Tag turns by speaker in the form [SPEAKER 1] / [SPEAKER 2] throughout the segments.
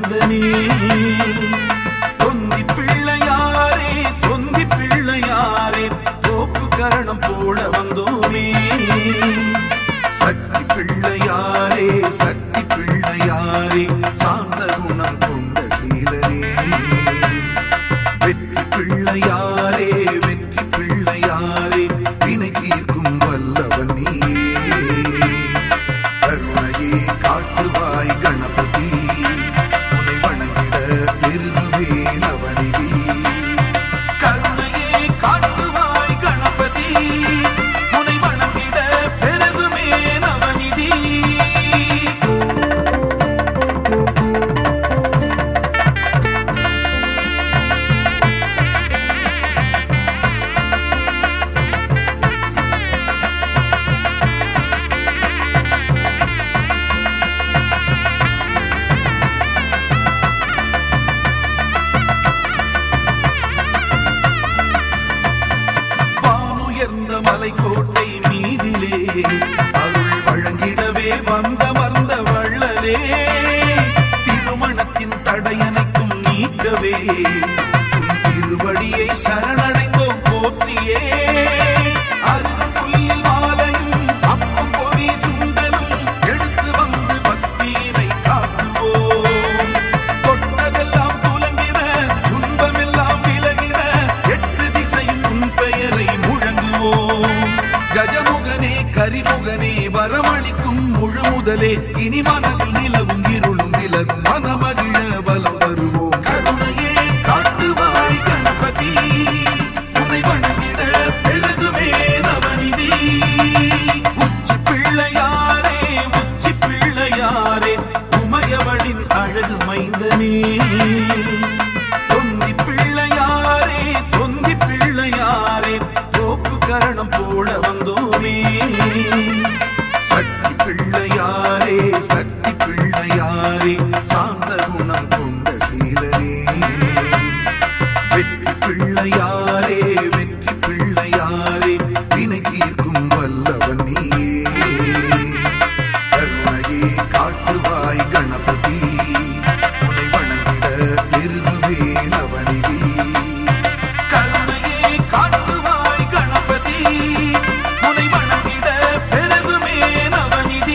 [SPEAKER 1] மைந்தனே தொந்தி பிள்ளையாரே தொந்தி பிள்ளையாரே தோப்பு கரணம் போட வந்தோமே சக்தி பிள்ளையாரே சக்தி பிள்ளையாரே சாந்த குணம் கொண்ட சீலரே வெற்றி பிள்ளையாரே வெற்றி பிள்ளையாரே வினை தீர்க்கும் வல்லவன் நீயே கருணையே காட்டுவாய் கணபதி உன்னை வணங்கிட பெருகுவே நவநிதி கருணையே காட்டுவாய் கணபதி உன்னை வணங்கிட பெருகுமே நவநிதி வானுயர்ந்த மலைக்கோட்டை மீதிலே அருள் வழங்கிடவே வந்தமர்ந்த வள்ளலே திருமணத்தின் தடையனைக்கும் நீக்கவே உன் திருவடியை சரணடைந்தோம் போற்றியே அருகும் புல்லில் மாலையும் அப்பம் பொறி சுண்டலும் எடுத்து வந்து பக்தியினை காட்டுவோம் தொட்டதெல்லாம் துலங்கிட துன்பமெல்லாம் விலகிட எட்டு திசையும் உன் பெயரை முழங்குவோம் கஜமுகனே கரிமுகனே வரமளிக்கும் முழு முதலே இனி மனதில் நிலவும் இருளும் விலகும் மனமகிழ பலம் வருவோம் கருணையே காட்டுவாய் கணபதி உனை வணங்கிட பெருகுமே நவநிதி உச்சி பிள்ளையாரே உச்சி பிள்ளையாரே உமையவளின் அழகு மைந்தனே தொந்தி பிள்ளையாரே தொந்தி பிள்ளையாரே தோப்பு கரணம் போட வந்தோமே சக்தி பிள்ளையாரே சக்தி பிள்ளையாரே சாந்த குணம் கொண்ட சீலரே வெற்றி பிள்ளையாரே வெற்றி பிள்ளையாரே வினை தீர்க்கும் வல்லவன் நீயே கருணையே காட்டுவாய் கணபதி உன்னை வணங்கிட பெருகுவே நவநிதி கருணையே காட்டுவாய் கணபதி உன்னை வணங்கிட பெருகுமே நவநிதி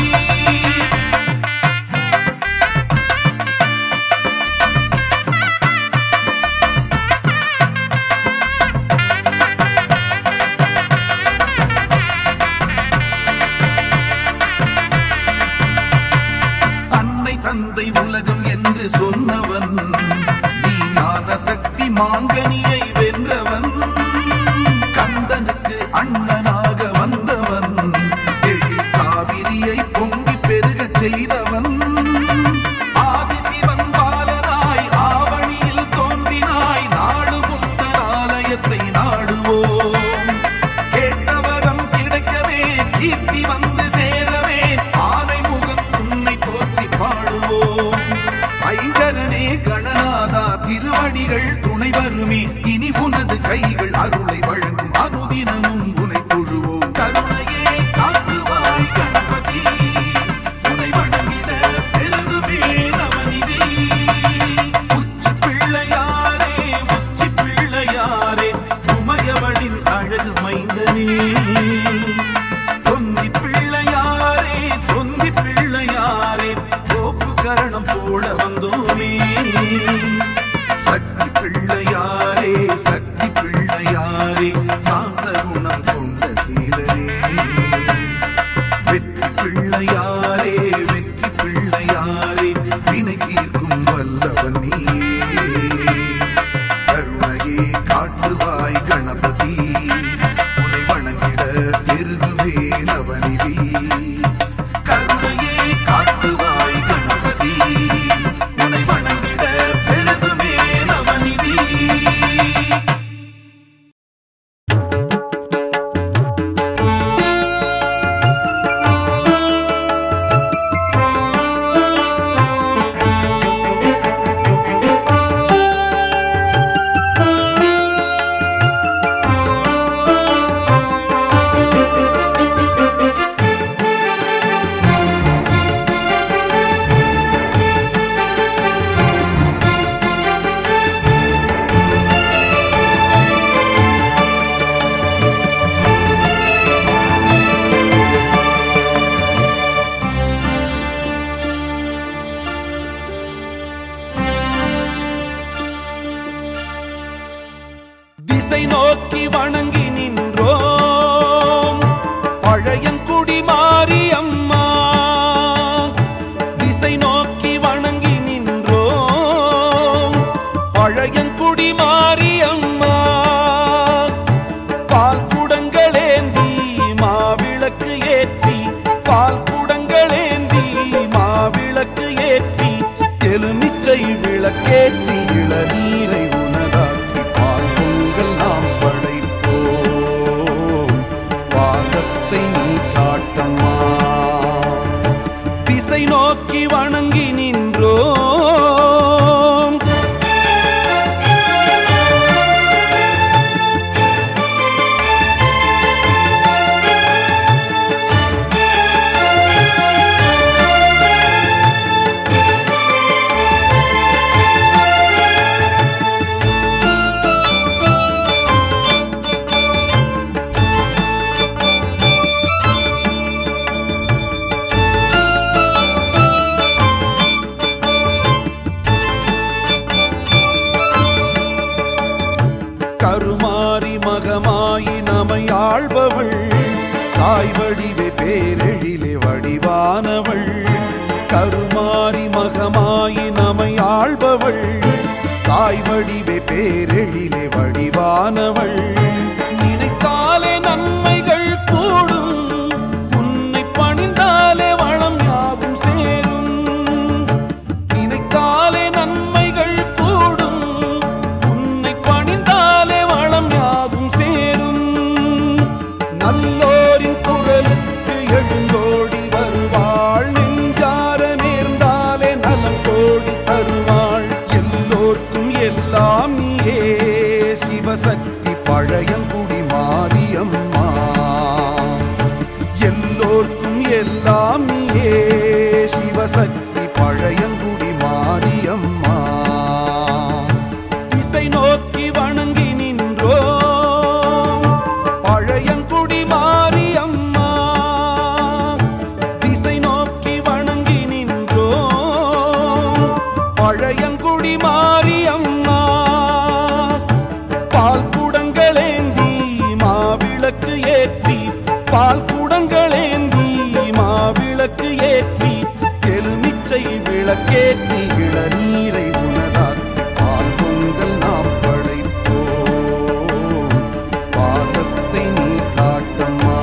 [SPEAKER 1] அன்னை தந்தை உலகம் என்று சொன்னவன் நீ ஞான சக்தி மாங்கனியை வென்றவன் கந்தனுக்கு அண்ணனாக வந்தவன் எழில் காவிரியை பொங்கி பெருகச் செய்தவன் ஆதிசிவன் பாலனாய் ஆவணியில் தோன்றினாய் நாடு முந்தன் ஆலயத்தை நாடுவோம் கேட்டவரம் கிடைக்கவே கீர்த்தி வந்து சேரவே ஆனை முகம் உன்னை போற்றி பாடுவோம் ஐங்கரனே கணநாதா திருவடிகள் துணை வருமே இனி உனது கைகள் அருளை வழங்கும் அனுதினமும் உனை தொழுவோம் கருணையே காட்டுவாய் கணபதி உனை வணங்கிட பெருகுமே நவநிதி உச்சி பிள்ளையாரே உச்சி பிள்ளையாரே உமையவளின் அழகு மைந்தனே தொந்தி பிள்ளையாரே தொந்தி பிள்ளையாரே தோப்பு கரணம் போட வந்தோமே சக்தி பிள்ளையாரே சக்தி பிள்ளையாரே மகமாயி நமை ஆள்பவள் தாய் வடிவே பேரெழிலே வடிவானவள் கருமாரி மகமாயி நமை ஆள்பவள் தாய் வடிவே பேரெழிலே வடிவானவள் நினைத்தாலே நன்மைகள் கூடும் உன்னை பணிந்தாலே வளம் யாவும் சேரும் நினைத்தாலே நன்மைகள் கூடும் உன்னை பணிந்தாலே வளம் யாவும் சேரும் நல்லோரின் குரலுக்கு எழுந்தோடி வருவாள் நெஞ்சார நேர்ந்தாலே நலம் கோடி தருவாள் எல்லோர்க்கும் எல்லாம் நீயே சிவசக்தி பழையங்குடி மாரியம்மா எல்லோர்க்கும் எல்லாம் நீயே சிவசக்தி பழையங்குடி மாரியம்மா திசை நோக்கி வணங்கி நின்றோ பழையங்குடி மாரியம்மா திசை நோக்கி வணங்கி நின்றோ பழையங்குடி மாரியம்மா பால் குடங்களேந்தி மாவிளக்கு ஏற்றி பால் குடங்களேந்தி மாவிளக்கு ஏற்றி எலுமிச்சை விளக்கேற்றி இளநீரை உணராக்கி பால் பொங்கல் நாம் படைப்போம் பாசத்தை நீ காட்டம்மா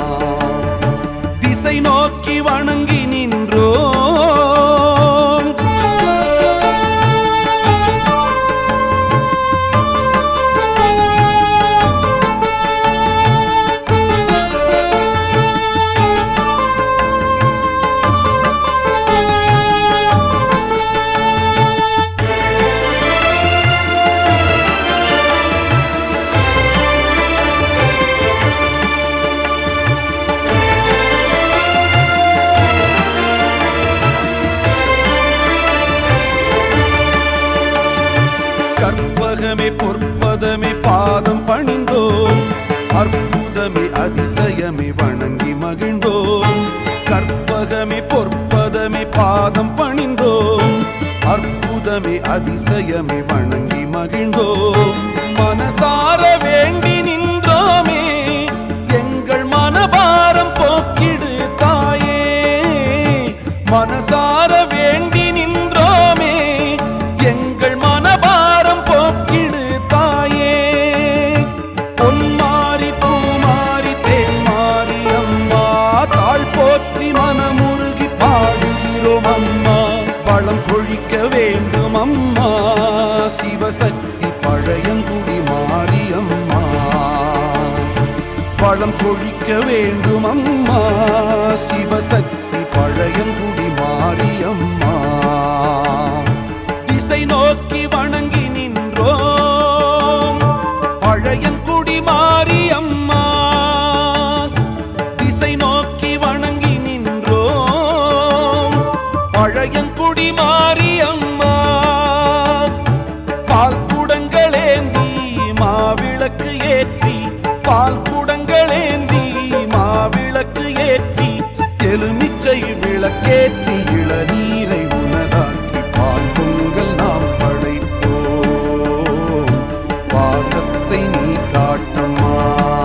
[SPEAKER 1] திசை நோக்கி வணங்கி நின்றோம் கற்பகமே பொற்பதமே பாதம் பணிந்தோம் அற்புதமே அதிசயமே வணங்கி மகிழ்ந்தோம் கற்பகமே பொற்பதமே பாதம் பணிந்தோம் அற்புதமே அதிசயமே வணங்கி மகிழ்ந்தோம் மனசார வேண்டி நின்றோமே எங்கள் மனபாரம் போக்கிடு தாயே மனசார வேண்டி நின்றோமே எங்கள் மனபாரம் போக்கிடு தாயே பொன்மாரி பூமாரி தேன்மாரி அம்மா தாழ் போற்றி மனமுருகி பாடுகிறோம் அம்மா வளம் கொழிக்க வேண்டும் அம்மா சிவசக்தி பழையங்குடி மாரியம்மா வளம் கொழிக்க வேண்டும் அம்மா சிவசக்தி பழையங்குடி மாரியம்மா திசை நோக்கி வணங்கி நின்றோம் பழையங்குடி மாரியம்மா திசை நோக்கி வணங்கி நின்றோம் பழையங்குடி மாரியம்மா பால் குடங்களேந்தி மாவிளக்கு ஏற்றி பால் குடங்களேந்தி மாவிளக்கு ஏற்றி எலுமிச்சை விளக்கேற்றி இளநீரை உணராக்கி பால் பொங்கல் நாம் படைப்போம் பாசத்தை நீ காட்டம்மா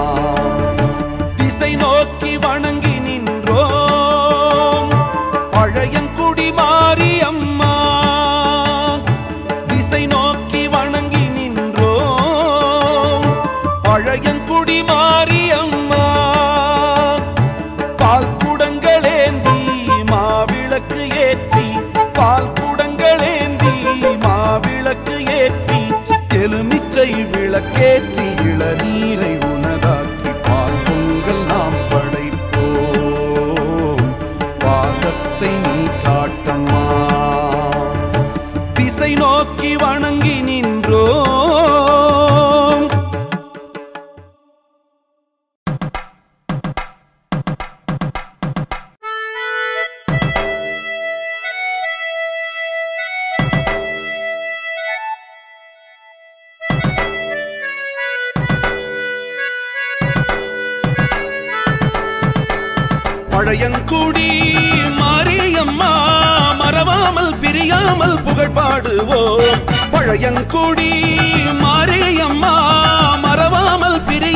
[SPEAKER 1] திசை நோக்கி வணங்கி நின்றோம் பழையங்குடி மாரியம்மா திசை நோக்கி வணங்கி நின்றோம் பழையங்குடி மாரியம்மா பால் குடங்களேந்தி மாவிளக்கு ஏற்றி பால் குடங்களேந்தி மாவிளக்கு ஏற்றி எலுமிச்சை விளக்கேற்றி இளநீரை உணராக்கி பால் பொங்கல் நாம் படைப்போம் பாசத்தை நீ காட்டம்மா திசை நோக்கி வணங்கி நின்றோம் பழையங்குடி மாரியம்மா மறவாமல் பிரியாமல் புகழ் பாடுவோம் பழையங்குடி மாரியம்மா மறவாமல் பிரி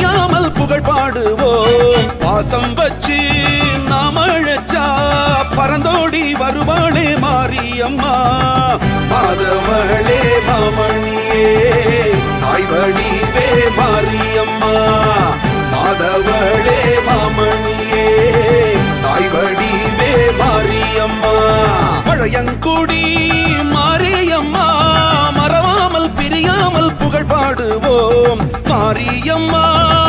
[SPEAKER 1] புகழ் பாடுவோம் பாசம் வச்சு நாம் அழைச்சா பறந்தோடி வருவாளே மாரியம்மா மாதவளே மாமணியே தாய் வடிவே மாரியம்மா மாதவளே மாமணியே தாய் வடிவே மாரியம்மா பழையங்குடி மாரியம்மா மறவாமல் பிரியாமல் புகழ் பாடுவோம் மாரியம்மா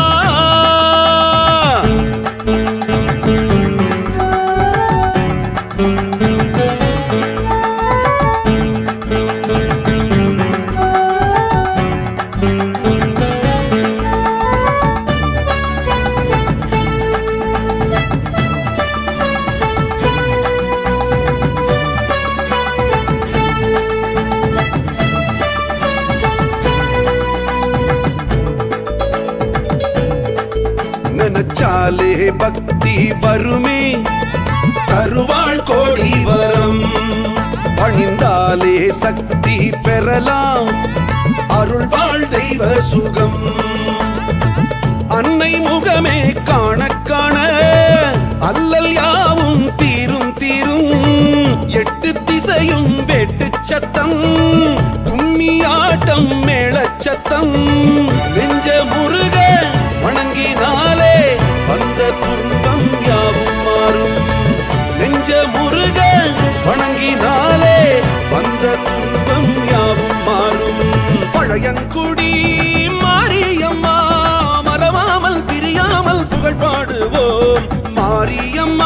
[SPEAKER 1] நினைச்சாலே பக்தி வருமே தருவாள் கோடி வரம் பணிந்தாலே சக்தி பெறலாம் அருள்வாள் தெய்வ சுகம் அன்னை முகமே காண காண அல்லல் யாவும் தீரும் தீரும் எட்டு திசையும் வெட்டு சத்தம் கும்மியாட்டம் மேளச்சத்தம் நெஞ்ச முருக வணங்கினாலே வந்த துன்பம் யாவும் மாறும் நெஞ்ச முருக வணங்கினாலே வந்த துன்பம் யாவும் மாறும் பழையங்குடி மாரியம்மா மறவாமல் பிரியாமல் புகழ் பாடுவோம் மாரியம்மா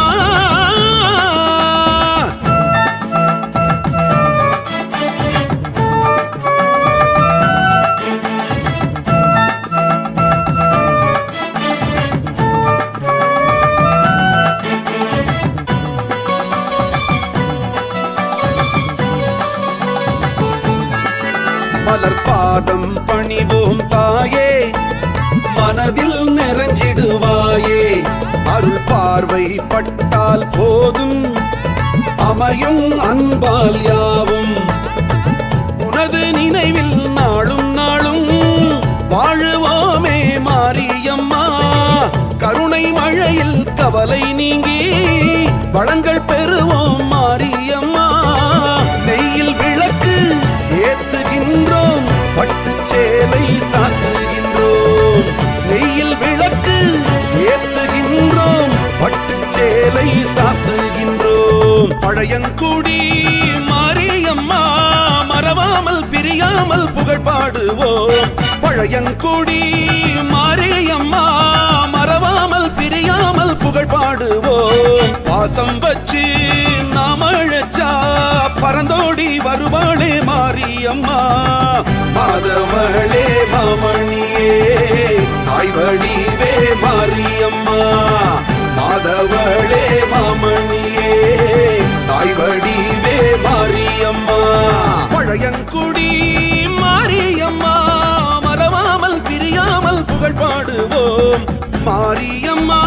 [SPEAKER 1] மலர் பாதம் பணிவோம் தாயே மனதில் நிறைஞ்சிடுவாயே அருள் பார்வை பட்டால் போதும் அமையும் அன்பால் யாவும் உனது நினைவில் நாளும் நாளும் வாழுவோமே மாரியம்மா கருணை மழையில் கவலை நீங்கி வளங்கள் பெறுவோம் மாரியம்மா நெய்யில் விளக்கு ஏத்துகின்றோம் பட்டு சேலை சாத்துகின்றோம் நெய்யில் விளக்கு ஏத்துகின்றோம் பட்டு சேலை சாத்துகின்றோம் பழையங்குடி மாரியம்மா மறவாமல் பிரியாமல் புகழ் பாடுவோம் பழையங்குடி மாரியம்மா மறவாமல் பிரியாமல் புகழ் பாடுவோம் பாசம் வச்சு நாம் அழைச்சா பறந்தோடி வருவாளே மாரியம்மா மாதவளே மாமணியே தாய் வடிவே மாரியம்மா மாதவளே மாமணியே தாய் வடிவே மாரியம்மா பழையங்குடி மாரியம்மா மறவாமல் பிரியாமல் புகழ் பாடுவோம் மாரியம்மா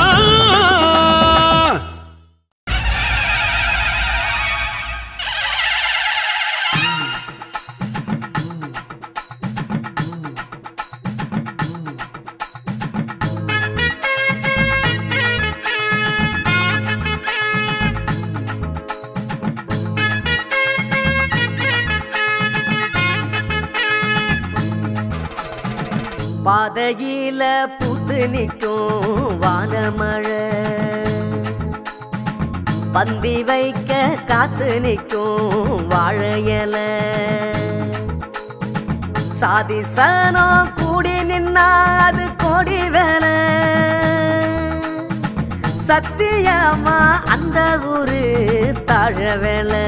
[SPEAKER 2] பாதையில பூத்து நிற்கும் வானமழை பந்தி வைக்க காத்து நிற்கும் வாழையல சாதி சனம் கூடி நின்னா அது கோடி வேலை சத்தியமா அந்த ஊரு தாழ வேலை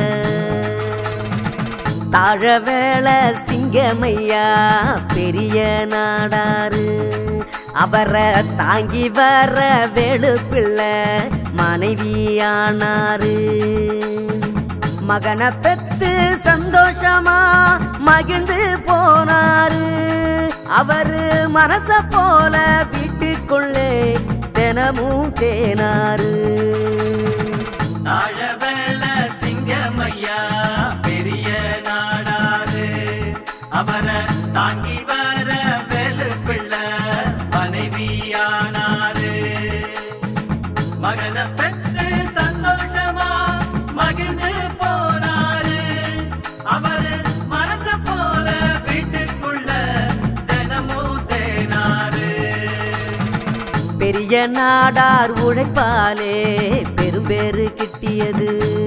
[SPEAKER 2] தாழவேள சிங்கமையா பெரிய நாடாரு அவரை தாங்கி வர வேலு பிள்ளை மனைவியானாரு மகனை பெத்து சந்தோஷமா மகிழ்ந்து போனாரு அவரு மனச போல வீட்டுக்குள்ளே தினமும் தேனாரு
[SPEAKER 3] தாழவேள சிங்கமையா பெரிய நாடாரு அவரை தாங்கி வர வேலு பிள்ளை மனைவி தம்பியானாரு மகனை பெற்று சந்தோஷமா மகிழ்ந்து போனாரு அவரு மனச போல வீட்டுக்குள்ள தினமும் தேனாரு
[SPEAKER 2] பெரிய நாடார் உழைப்பாலே பெரும்பேறு கிட்டியது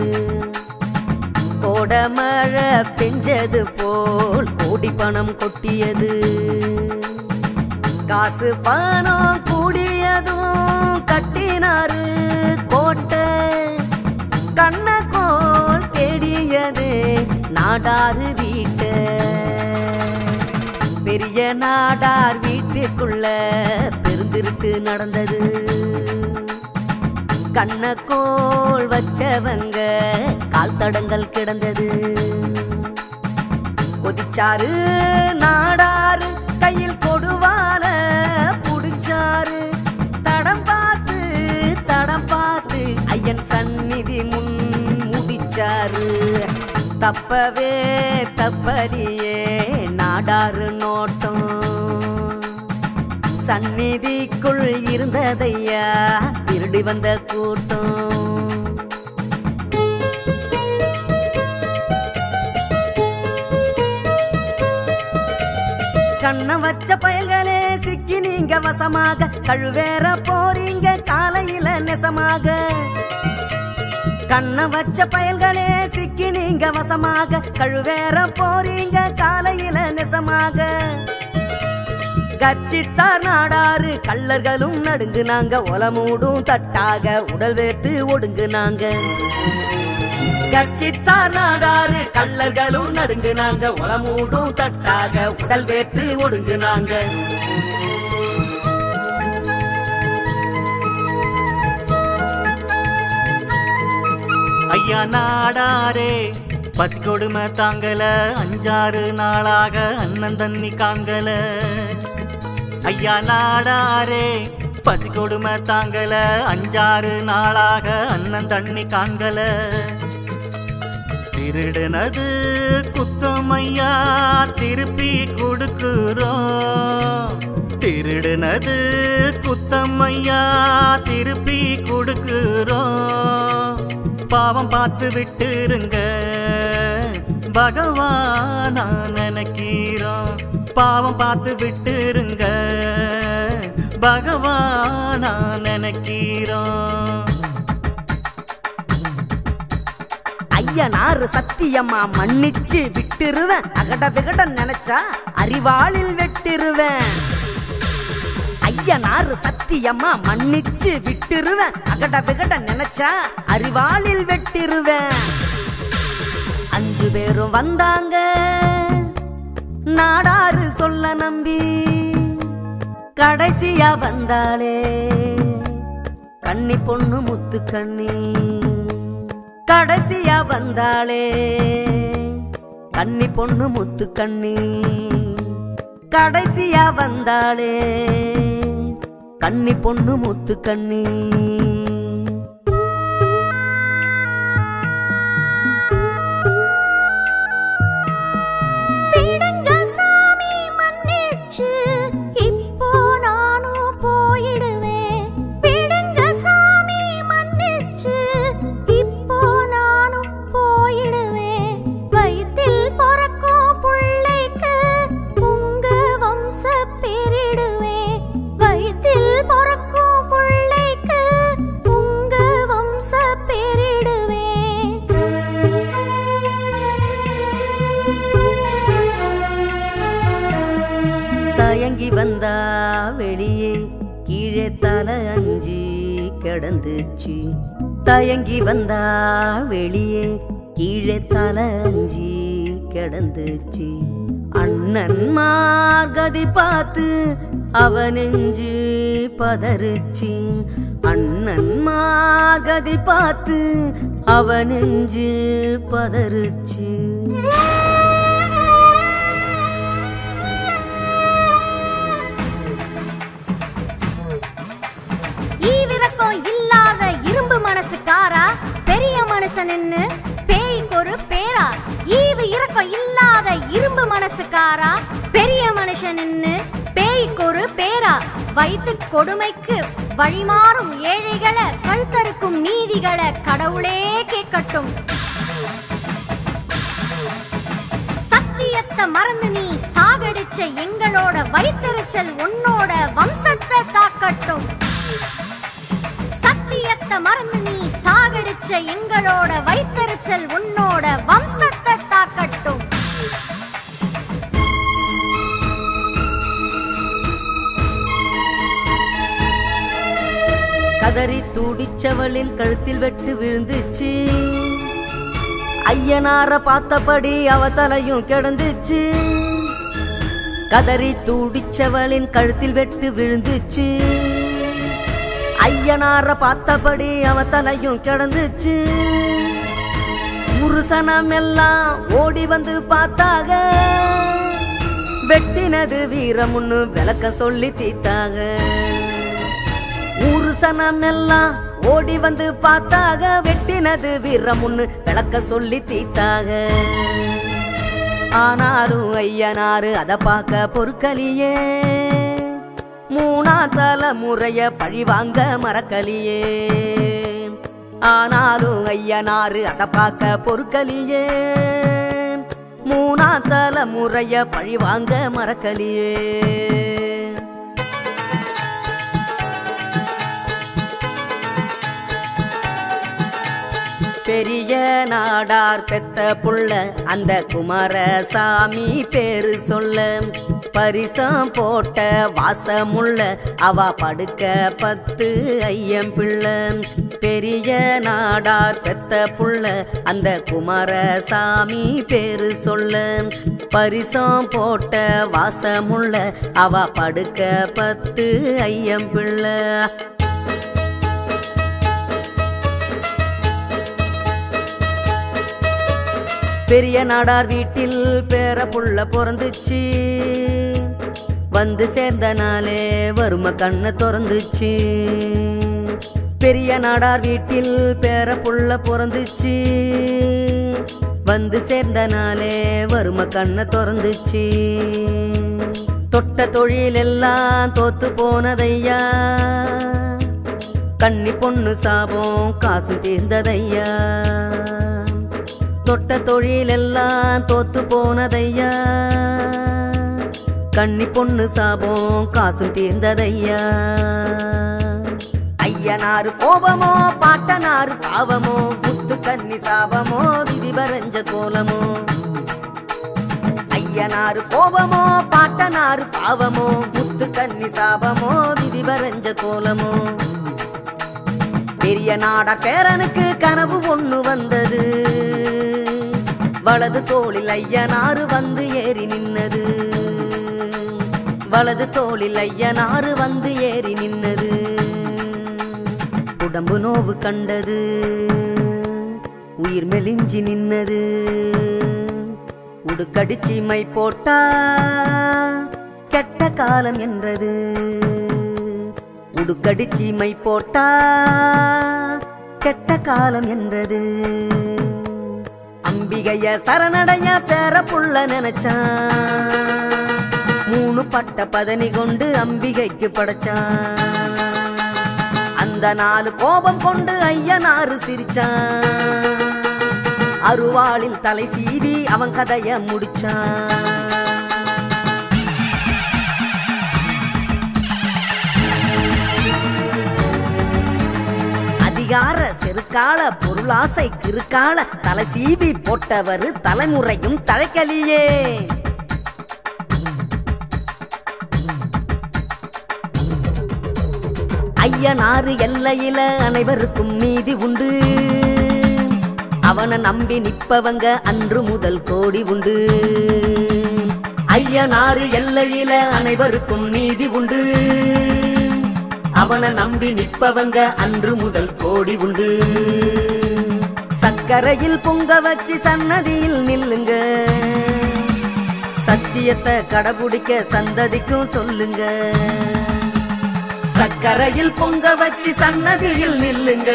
[SPEAKER 2] கோடமழை பெஞ்சது போல் கோடி பணம் கொட்டியது காசு பணம் கூடியதும் கட்டினாரு கோட்டை கண்ணகோல் தேடியது நாடாறு வீட்டை பெரிய நாடார் வீட்டுக்குள்ள பெருந்திருட்டு நடந்தது கண்ணக்கோள் வச்சவங்க கால் தடங்கள் கிடந்தது கொதிச்சாரு நாடாரு கையில் கொடுவால புடிச்சாரு தடம் பார்த்து தடம் பார்த்து ஐயன் சந்நிதி முன் முடிச்சாரு தப்பவே தப்பலியே நாடாரு நோட்டம் சந்நிதிக்குள் இருந்ததையா திருடி வந்த கூட்டம் கண்ண வச்ச பயல்களே சிக்கி நீங்க வசமாக கழுவேற போறீங்க காலையில நெசமாக கண்ண வச்ச பயல்களே சிக்கி நீங்க வசமாக கழுவேற போறீங்க காலையில நெசமாக கச்சித்தார் நாடாறு கள்ளர்களும் நடுங்குனாங்க ஒலமூடும் தட்டாக உடல் வேர்த்து ஒடுங்குனாங்க கட்சித்தார் நாடாறு கள்ளர்களும் நடுங்குனாங்க ஒலமூடும் தட்டாக உடல் வேர்த்து ஒடுங்குனாங்க
[SPEAKER 3] ஐயா நாடாரே பசி கொடுமை தாங்கல அஞ்சாறு நாளாக அண்ணன் தண்ணி காண்கல ஐயா நாடாரே பசி கொடுமை தாங்கல அஞ்சாறு நாளாக அண்ணன் தண்ணி காண்கல திருடுனது குத்தம் ஐயா திருப்பி கொடுக்குறோம் திருடுனது குத்தம் ஐயா திருப்பி கொடுக்குறோம் பாவம் பார்த்து விட்டுருங்க பகவானா நினைக்கிறோம் பாவம் பார்த்து விட்டுருங்க பகவானா நினைக்கிறோம்
[SPEAKER 2] ஐயனாறு சத்தியமா மன்னிச்சு விட்டுருவேன் அகட விகட நினைச்சா அறிவாளில் வெட்டிருவேன் ஐயனாறு சத்தியமா மன்னிச்சு விட்டுருவேன் அகட விகட நினைச்சா அறிவாளில் வெட்டிருவேன் அஞ்சு பேரும் வந்தாங்க நாடாறு சொல்ல நம்பி கடைசியா வந்தாளே கன்னி பொண்ணு முத்து கண்ணி கடைசியா வந்தாளே கன்னி பொண்ணு முத்து கண்ணி கடைசியா வந்தாளே கன்னி பொண்ணு முத்து கண்ணி
[SPEAKER 4] விடுங்க சாமி மன்னிச்சு இப்போ நானும் போயிடுவேன் விடுங்க சாமி மன்னிச்சு இப்போ நானும் போயிடுவேன் வயிற்றில் பிறக்கும் புள்ளைக்கு உங்க வம்ச பேரிடுவேன் வயிற்றில் பிறக்கும் புள்ளைக்கு உங்க வம்ச பேரிடுவேன்
[SPEAKER 2] தயங்கி வந்தா வெளியே கீழே தலை அஞ்சி கிடந்துச்சு தயங்கி வந்தா வெளியே கீழே தலை அஞ்சி கிடந்துச்சு அண்ணன் மார்கதி பார்த்து அவ நெஞ்சு பதறுச்சு அண்ணன் மார்கதி பார்த்து அவ நெஞ்சு பதறுச்சு
[SPEAKER 4] ஈவிரக்கம் இல்லாத இரும்பு மனசுக்காரா பெரிய மனுஷன் நின்னு பேய்க்கு ஒரு பேரா ஈவு இரக்கம் இல்லாத இரும்பு மனசுக்காரா பெரிய மனுஷன் நின்னு பேய் பேய்க்கு ஒரு பேரா வைத்து கொடுமைக்கு வழிமாறும் ஏழைகளை கழுத்தறுக்கும் நீதிகளை கடவுளே கேட்கட்டும் சத்தியத்தை மறந்து நீ சாகடிச்ச எங்களோட வயித்தெரிச்சல் உன்னோட வம்சத்தை காக்கட்டும் சத்தியத்தை மறந்து நீ சாகடிச்ச எங்களோட வயித்தெரிச்சல் உன்னோட வம்சத்தை தாக்கட்டும்
[SPEAKER 2] கதறி தூடிச்சவளின் கழுத்தில் வெட்டு விழுந்துச்சு ஐயனார பார்த்தபடி அவ தலையும் கிடந்துச்சு கதறி தூடிச்சவளின் கழுத்தில் வெட்டு விழுந்துச்சு ஐயனார பார்த்தபடி அவ தலையும் கிடந்துச்சு புருஷனம் எல்லாம் ஓடி வந்து பார்த்தாக வெட்டினது வீரமுன்னு விளக்க சொல்லி தீத்தாக ஊரு சனம் எல்லாம் ஓடி வந்து பார்த்தாக வெட்டினது வீரமுன்னு விளக்க சொல்லி தீத்தாக ஆனாரும் ஐயனாரு அத பார்க்க பொறுக்கலியே மூணா தலைமுறைய பழி வாங்க மறக்கலியே ஆனாலும் ஐயனாரு அத பார்க்க பொறுக்கலியே மூணா தலைமுறைய பழி வாங்க மறக்கலியே பெரிய நாடார் பெத்த புள்ள அந்த குமாரசாமி பேரு சொல்ல பரிசம் போட்ட வாசமுள்ள அவ படுக்க பத்து ஐயம் பிள்ளை பெரிய நாடார் பெத்த புள்ள அந்த குமாரசாமி பேரு சொல்ல பரிசம் போட்ட வாசமுள்ள அவ படுக்க பத்து ஐயம் பிள்ளை பெரிய நாடார் வீட்டில் பேர புள்ள பிறந்துச்சு வந்து சேர்ந்த நாளே வறும கண்ணை திறந்துச்சு பெரிய நாடார் வீட்டில் பேர புள்ள பிறந்துச்சு வந்து சேர்ந்த நாளே வறும கண்ணை திறந்துச்சு தொட்ட தொழில் எல்லாம் தோத்து போனதையா கன்னி பொண்ணு சாபம் காசு தீர்ந்ததையா தொட்ட தொழில் எல்லாம் தோத்து போனதையா கன்னி பொண்ணு சாபம் காசும் தீர்ந்ததையா ஐயனாரு கோபமோ பாட்டனாரு பாவமோ முத்து கன்னி சாபமோ விதி வரைஞ்ச கோலமோ ஐயனாரு கோபமோ பாட்டனாரு பாவமோ முத்து கன்னி சாபமோ விதி வரைஞ்ச கோலமோ பெரிய நாடார் பேரனுக்கு கனவு ஒண்ணு வந்தது வலது தோளில் ஐயனாறு வந்து ஏறி நின்னது வலது தோளில் ஐயனாறு வந்து ஏறி நின்னது உடம்பு நோவு கண்டது உயிர் மெலிஞ்சி நின்னது உடுக்கடிச்சி மை போட்டா கெட்ட காலம் என்றது உடுக்கடிச்சி மை போட்டா கெட்ட காலம் என்றது அம்பிகைய சரணடைய பேர புள்ள நினைச்சான் மூணு பட்ட பதனி கொண்டு அம்பிகைக்கு படைச்சான் அந்த நாலு கோபம் கொண்டு ஐயனாறு சிரிச்சான் அருவாளில் தலை சீவி அவன் கதைய முடிச்சான் அதிகார செருக்கால பொருளாசை கிருக்கால தலை சீவி போட்டவர் தலைமுறையும் தழைக்கலியே ஐயனாறு எல்லையில அனைவருக்கும் நீதி உண்டு அவனை நம்பி நிப்பவங்க அன்று முதல் கோடி உண்டு ஐயனாறு எல்லையில அனைவருக்கும் நீதி உண்டு அவனை நம்பி நிற்பவங்க அன்று முதல் கோடி உண்டு சக்கரையில் பொங்க வச்சு சன்னதியில் நில்லுங்க சத்தியத்தை கடைபிடிக்க சந்ததிக்கும் சொல்லுங்க சக்கரையில் பொங்க வச்சு சன்னதியில் நில்லுங்க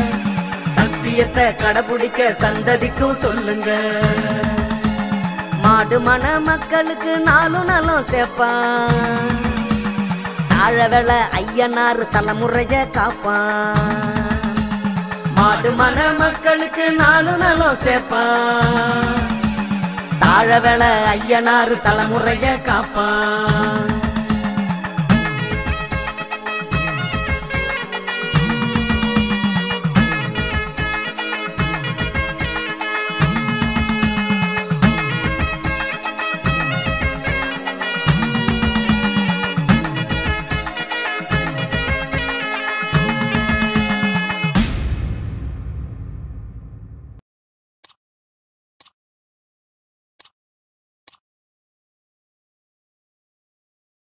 [SPEAKER 2] சத்தியத்தை கடைபிடிக்க சந்ததிக்கும் சொல்லுங்க மாடு மன மக்களுக்கு நாலும் நலம் சேர்ப்பான் தாழவேள ஐயனார் தலைமுறைய காப்பான் மாடு மன மக்களுக்கு நாலும் நலம் சேர்ப்பான் தாழவேள ஐயனார் தலைமுறைய காப்பான்